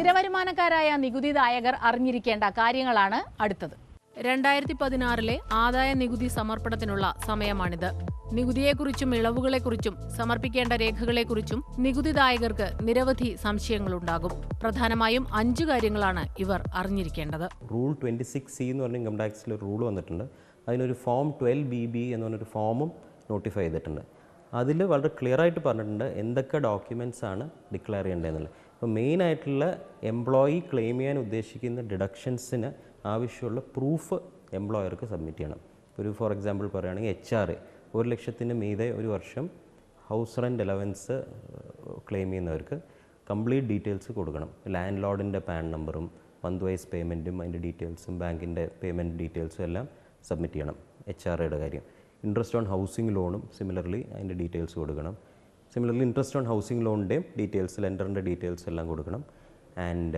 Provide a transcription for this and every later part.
സ്ഥിരവരുമാനക്കാരായ നികുതിദായകർ അറിഞ്ഞിരിക്കേണ്ട കാര്യങ്ങളാണ് അടുത്തത് രണ്ടായിരത്തി പതിനാറിലെ ആദായ നികുതി സമർപ്പണത്തിനുള്ള സമയമാണിത് നികുതിയെക്കുറിച്ചും ഇളവുകളെക്കുറിച്ചും സമർപ്പിക്കേണ്ട രേഖകളെക്കുറിച്ചും നികുതിദായകർക്ക് നിരവധി സംശയങ്ങളുണ്ടാകും പ്രധാനമായും അഞ്ചു കാര്യങ്ങളാണ് ഇവർ അറിഞ്ഞിരിക്കേണ്ടത് റൂൾ ട്വൻറ്റി സിക്സ് സി എന്ന് പറഞ്ഞ ഇൻകം ടാക്സിൽ ഒരു റൂൾ വന്നിട്ടുണ്ട് അതിനൊരു ഫോം ട്വൽവ് ബി ബി എന്ന് പറഞ്ഞൊരു ഫോമും നോട്ടിഫൈ ചെയ്തിട്ടുണ്ട് അതിൽ വളരെ ക്ലിയർ ആയിട്ട് പറഞ്ഞിട്ടുണ്ട് എന്തൊക്കെ ഡോക്യുമെൻറ്റ്സ് ആണ് ഡിക്ലെയർ ചെയ്യേണ്ടതെന്നുള്ളത് ഇപ്പോൾ മെയിൻ ആയിട്ടുള്ള എംപ്ലോയി ക്ലെയിം ചെയ്യാൻ ഉദ്ദേശിക്കുന്ന ഡിഡക്ഷൻസിന് ആവശ്യമുള്ള പ്രൂഫ് എംപ്ലോയർക്ക് സബ്മിറ്റ് ചെയ്യണം ഒരു ഫോർ എക്സാമ്പിൾ പറയുകയാണെങ്കിൽ എച്ച് ആർ ഒരു ലക്ഷത്തിന് മീതെ ഒരു വർഷം ഹൗസ് റെൻ്റ് അലവൻസ് ക്ലെയിം ചെയ്യുന്നവർക്ക് കംപ്ലീറ്റ് ഡീറ്റെയിൽസ് കൊടുക്കണം ലാൻഡ് ലോഡിൻ്റെ പാൻ നമ്പറും മന്ത് വൈസ് പേയ്മെൻറ്റും അതിൻ്റെ ഡീറ്റെയിൽസും ബാങ്കിൻ്റെ പേയ്മെൻറ്റ് ഡീറ്റെയിൽസും എല്ലാം സബ്മിറ്റ് ചെയ്യണം എച്ച് ആർ ഐയുടെ കാര്യം ഇൻട്രസ്റ്റ് ഓൺ ഹൗസിംഗ് ലോണും സിമിലർലി അതിൻ്റെ ഡീറ്റെയിൽസ് കൊടുക്കണം സിമിലർലി ഇൻട്രസ്റ്റ് ഓൺ ഹൗസിംഗ് ലോണിൻ്റെയും ഡീറ്റെയിൽസ് ലെൻഡറിൻ്റെ ഡീറ്റെയിൽസ് എല്ലാം കൊടുക്കണം ആൻഡ്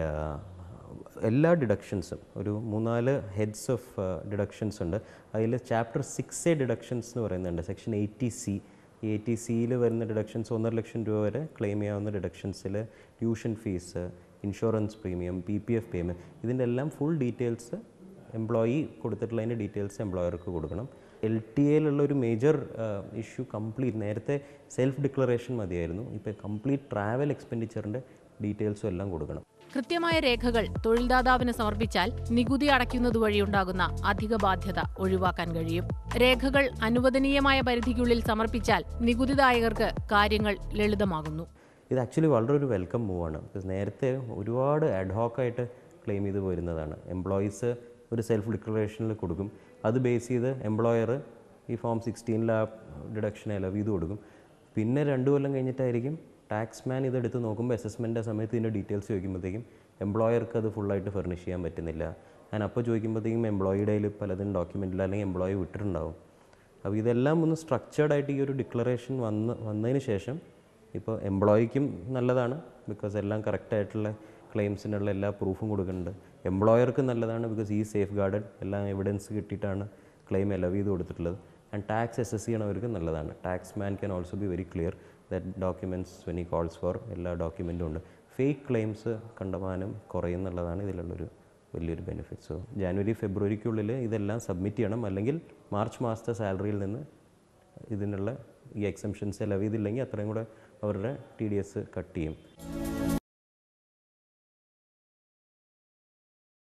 എല്ലാ ഡിഡക്ഷൻസും ഒരു മൂന്നാല് ഹെഡ്സ് ഓഫ് ഡിഡക്ഷൻസ് ഉണ്ട് അതിൽ ചാപ്റ്റർ സിക്സ് എ ഡിഡക്ഷൻസ് എന്ന് പറയുന്നുണ്ട് സെക്ഷൻ എയ്റ്റി സി ഈ എയ്റ്റി സിയിൽ വരുന്ന ഡിഡക്ഷൻസ് ഒന്നര ലക്ഷം രൂപ വരെ ക്ലെയിം ചെയ്യാവുന്ന ഡിഡക്ഷൻസിൽ tuition fees insurance premium P P F payment ഇതിൻ്റെ എല്ലാം ഫുൾ ഡീറ്റെയിൽസ് എംപ്ലോയി കൊടുത്തിട്ടുള്ളതിൻ്റെ ഡീറ്റെയിൽസ് എംപ്ലോയർക്ക് കൊടുക്കണം എൽ ടി എയിലുള്ള ഒരു മേജർ ഇഷ്യൂ കംപ്ലീറ്റ് നേരത്തെ സെൽഫ് ഡിക്ലറേഷൻ മതിയായിരുന്നു ഇപ്പോൾ കംപ്ലീറ്റ് ട്രാവൽ എക്സ്പെൻഡിച്ചറിൻ്റെ ഡീറ്റെയിൽസും എല്ലാം കൊടുക്കണം കൃത്യമായ രേഖകൾ തൊഴിൽദാതാവിന് സമർപ്പിച്ചാൽ നികുതി അടയ്ക്കുന്നത് വഴിയുണ്ടാകുന്ന അധിക ബാധ്യത ഒഴിവാക്കാൻ കഴിയും രേഖകൾ അനുവദനീയമായ പരിധിക്കുള്ളിൽ സമർപ്പിച്ചാൽ നികുതിദായകർക്ക് കാര്യങ്ങൾ ലളിതമാകുന്നു ഇത് ആക്ച്വലി വളരെ ഒരു വെൽക്കം മൂവാണ് ബിക്കോസ് നേരത്തെ ഒരുപാട് അഡ്ഹോക്കായിട്ട് ക്ലെയിം ചെയ്ത് പോരുന്നതാണ് എംപ്ലോയീസ് ഒരു സെൽഫ് ഡിക്ലറേഷനിൽ കൊടുക്കും അത് ബേസ് ചെയ്ത് എംപ്ലോയർ ഈ ഫോം സിക്സ്റ്റീനിൽ ആ ഡിഡക്ഷൻ അലവ് ചെയ്ത് കൊടുക്കും പിന്നെ രണ്ട് കൊല്ലം കഴിഞ്ഞിട്ടായിരിക്കും ടാക്സ് മാൻ ഇതെടുത്ത് നോക്കുമ്പോൾ അസസ്മെൻ്റെ സമയത്ത് ഇതിൻ്റെ ഡീറ്റെയിൽസ് ചോദിക്കുമ്പോഴത്തേക്കും എംപ്ലോയർക്ക് അത് ഫുള്ളായിട്ട് ഫർണിഷ് ചെയ്യാൻ പറ്റുന്നില്ല ഞാൻ അപ്പോൾ ചോദിക്കുമ്പോഴത്തേക്കും എംപ്ലോയിയുടെ കയ്യിൽ പലതും ഡോക്യുമെൻറ്റിൽ അല്ലെങ്കിൽ എംപ്ലോയി വിട്ടിട്ടുണ്ടാവും അപ്പോൾ ഇതെല്ലാം ഒന്ന് സ്ട്രക്ചേർഡ് ആയിട്ട് ഈ ഒരു ഡിക്ലറേഷൻ വന്ന് വന്നതിന് ശേഷം ഇപ്പോൾ എംപ്ലോയിക്കും നല്ലതാണ് ബിക്കോസ് എല്ലാം കറക്റ്റായിട്ടുള്ള ക്ലെയിംസിനുള്ള എല്ലാ പ്രൂഫും കൊടുക്കുന്നുണ്ട് എംപ്ലോയർക്ക് നല്ലതാണ് ബിക്കോസ് ഈ സേഫ് ഗാർഡഡ് എല്ലാം എവിഡൻസ് കിട്ടിയിട്ടാണ് ക്ലെയിം അലവ് ചെയ്ത് കൊടുത്തിട്ടുള്ളത് ആൻഡ് ടാക്സ് എസ് എസ് ചെയ്യണവർക്ക് നല്ലതാണ് tax man can also be very clear that documents when ഈ കോൾസ് ഫോർ എല്ലാ ഡോക്യുമെൻറ്റും ഉണ്ട് ഫേക്ക് ക്ലെയിംസ് കണ്ടമാനം കുറയുന്നുള്ളതാണ് ഇതിലുള്ളൊരു വലിയൊരു ബെനിഫിറ്റ് സോ ജാനുവരി ഫെബ്രുവരിക്കുള്ളിൽ ഇതെല്ലാം സബ്മിറ്റ് ചെയ്യണം അല്ലെങ്കിൽ മാർച്ച് മാസത്തെ സാലറിയിൽ നിന്ന് ഇതിനുള്ള ഈ എക്സംഷൻസ് അലവ് ചെയ്തില്ലെങ്കിൽ അത്രയും കൂടെ അവരുടെ ടി ഡി എസ് കട്ട് ചെയ്യും